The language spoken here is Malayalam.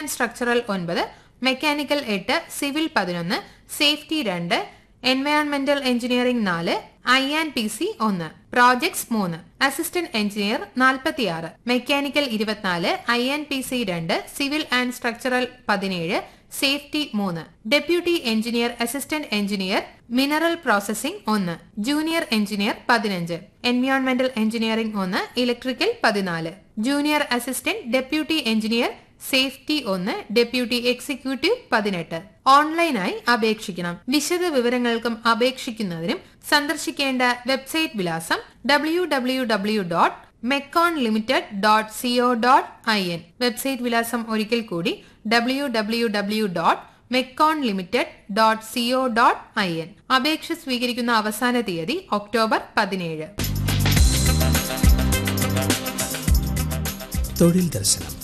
ആൻഡ് സ്ട്രക്ചറൽ ഒൻപത് മെക്കാനിക്കൽ എട്ട് സിവിൽ പതിനൊന്ന് സേഫ്റ്റി രണ്ട് എൻവയോൺമെന്റൽ എഞ്ചിനീയറിംഗ് നാല് ഐ ആൻഡ് പി സി ഒന്ന് പ്രോജക്ട്സ് മൂന്ന് അസിസ്റ്റന്റ് എഞ്ചിനീയർ നാൽപ്പത്തിയാറ് മെക്കാനിക്കൽ ഇരുപത്തിനാല് ഐ ആൻഡ് പി സി രണ്ട് സിവിൽ ആൻഡ് സ്ട്രക്ചറൽ പതിനേഴ് സേഫ്റ്റി മൂന്ന് deputy engineer assistant engineer mineral processing ഒന്ന് ജൂനിയർ എഞ്ചിനീയർ പതിനഞ്ച് എൻവയോൺമെന്റൽ എഞ്ചിനീയറിംഗ് ഒന്ന് ഇലക്ട്രിക്കൽ പതിനാല് junior assistant deputy engineer safety ഒന്ന് ഡെപ്യൂട്ടി എക്സിക്യൂട്ടീവ് പതിനെട്ട് ഓൺലൈനായി അപേക്ഷിക്കണം വിശദ വിവരങ്ങൾക്കും അപേക്ഷിക്കുന്നതിനും സന്ദർശിക്കേണ്ട വെബ്സൈറ്റ് വിലാസം W W W dot MECON limited dot co dot I N website വിലാസം ഒരിക്കൽ കൂടി W W W dot MECON limited dot co dot I N അപേക്ഷ സ്വീകരിക്കുന്ന അവസാന തീയതി ഒക്ടോബർ പതിനേഴ് തൊഴിൽ ദർശനം